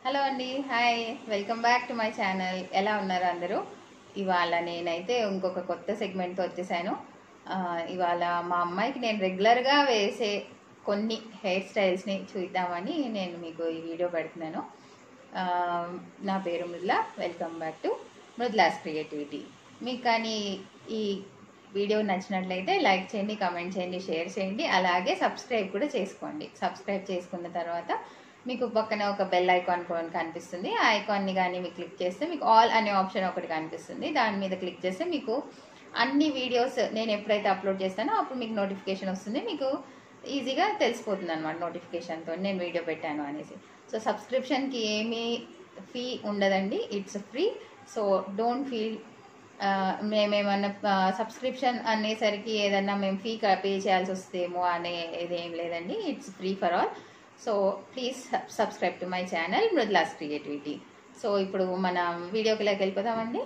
hello అండి hi welcome back to my channel ఎలా ఉన్నారు అందరూ ఇవాళ నేనైతే ఇంకొక కొత్త సెగ్మెంట్తో వచ్చేసాను ఆ, ఇవాళ మా అమ్మాయికి నేను రెగ్యులర్గా వేసే కొన్ని హెయిర్ స్టైల్స్ని చూద్దామని నేను మీకు ఈ వీడియో పెడుతున్నాను ఆ, నా పేరు Mridula welcome back to Mridula's creativity మీకు కానీ ఈ వీడియో నచ్చినట్లయితే లైక్ చేయండి కామెంట్ చేయండి షేర్ చేయండి అలాగే సబ్స్క్రైబ్ కూడా చేసుకోండి సబ్స్క్రైబ్ చేసుకున్న తర్వాత మీకు పక్కన ఒక బెల్ ఐకాన్ కూడా కనిపిస్తుంది ఆ ఐకాన్ని కానీ మీకు క్లిక్ చేస్తే మీకు ఆల్ అనే ఆప్షన్ ఒకటి కనిపిస్తుంది దాని మీద క్లిక్ చేస్తే మీకు అన్ని వీడియోస్ నేను ఎప్పుడైతే అప్లోడ్ చేస్తానో అప్పుడు మీకు నోటిఫికేషన్ వస్తుంది మీకు ఈజీగా తెలిసిపోతుంది అనమాట నోటిఫికేషన్తో నేను వీడియో పెట్టాను అనేసి సో సబ్స్క్రిప్షన్కి ఏమీ ఫీ ఉండదండి it's free so don't feel మేమేమన్నా సబ్స్క్రిప్షన్ అనేసరికి ఏదన్నా మేము ఫీ పే చేయాల్సి వస్తేమో అనే ఇదేం లేదండి it's free for all so please subscribe to my channel Mridula's creativity so ఇప్పుడు మన వీడియోకి లేక వెళ్ళిపోదామండి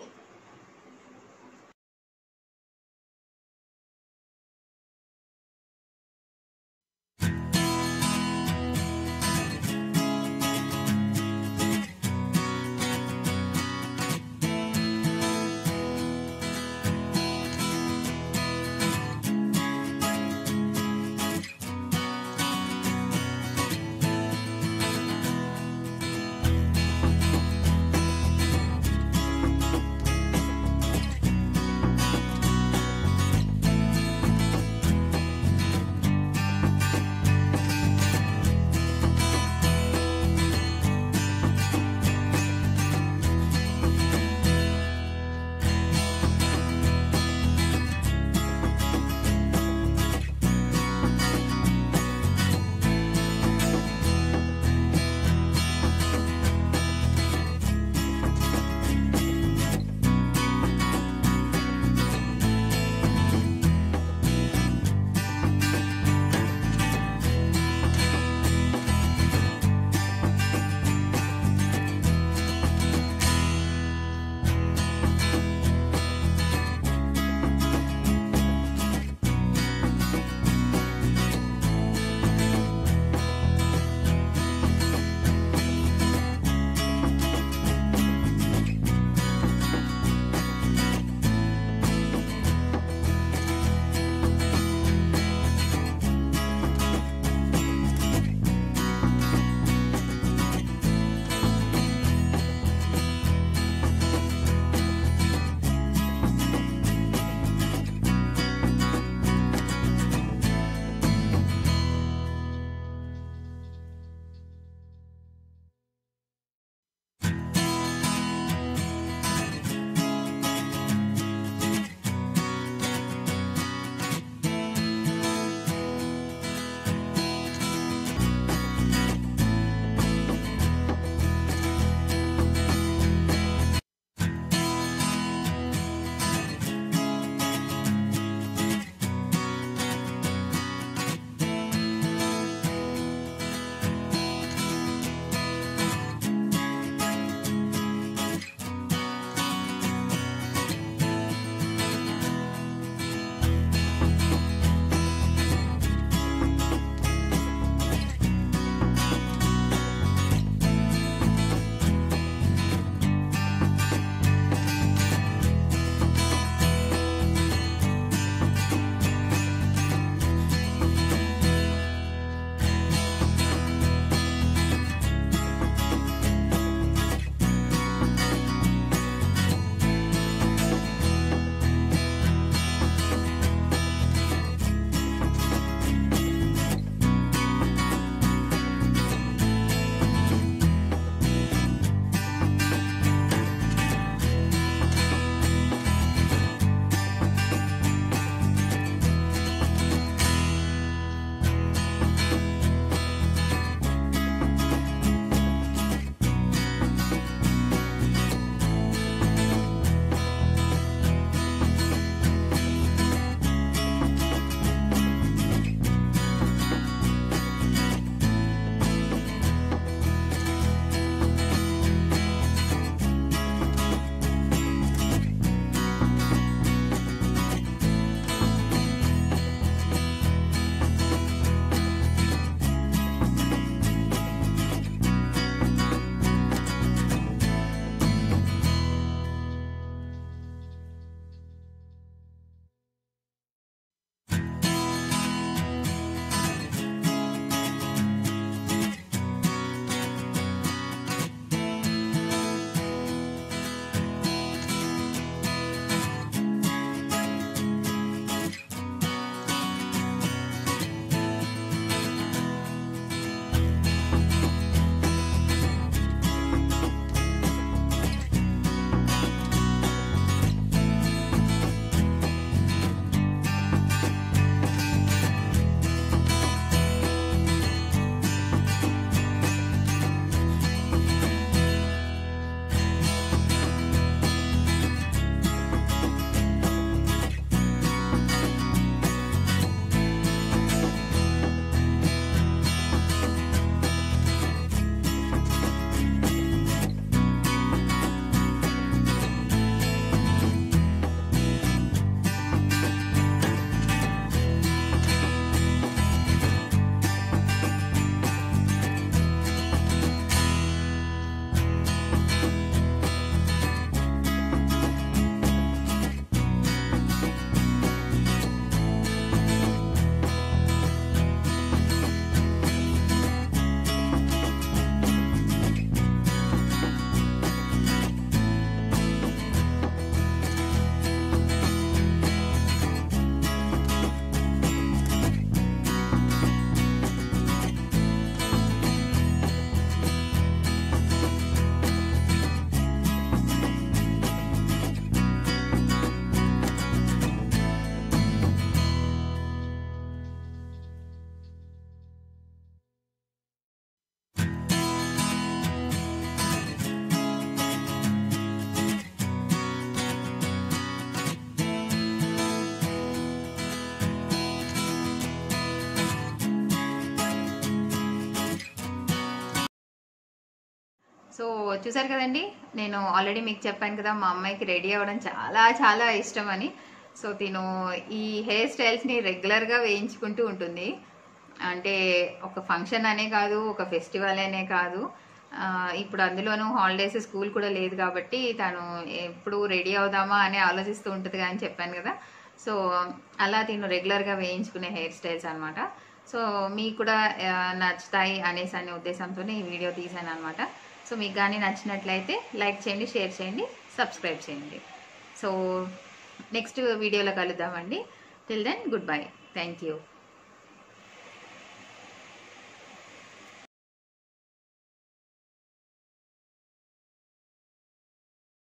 సో చూసారు కదండి నేను ఆల్రెడీ మీకు చెప్పాను కదా మా అమ్మాయికి రెడీ అవ్వడం చాలా చాలా ఇష్టం అని సో తిను ఈ హెయిర్ స్టైల్స్ని రెగ్యులర్గా వేయించుకుంటూ ఉంటుంది అంటే ఒక ఫంక్షన్ అనే కాదు ఒక ఫెస్టివల్ అనే కాదు ఆ, ఇప్పుడు అందులోనూ హాలిడేస్ స్కూల్ కూడా లేదు కాబట్టి తను ఎప్పుడు రెడీ అవుదామా అని ఆలోచిస్తూ ఉంటుంది అని చెప్పాను కదా సో అలా తిను రెగ్యులర్గా వేయించుకునే హెయిర్ స్టైల్స్ అనమాట సో మీకు కూడా ఆ, నచ్చుతాయి అనేసి అనే ఉద్దేశంతోనే ఈ వీడియో తీసాను అనమాట సో మీకు కానీ నచ్చినట్లయితే లైక్ చేయండి షేర్ చేయండి సబ్స్క్రైబ్ చేయండి సో నెక్స్ట్ వీడియోలో కలుద్దామండి till then good bye thank you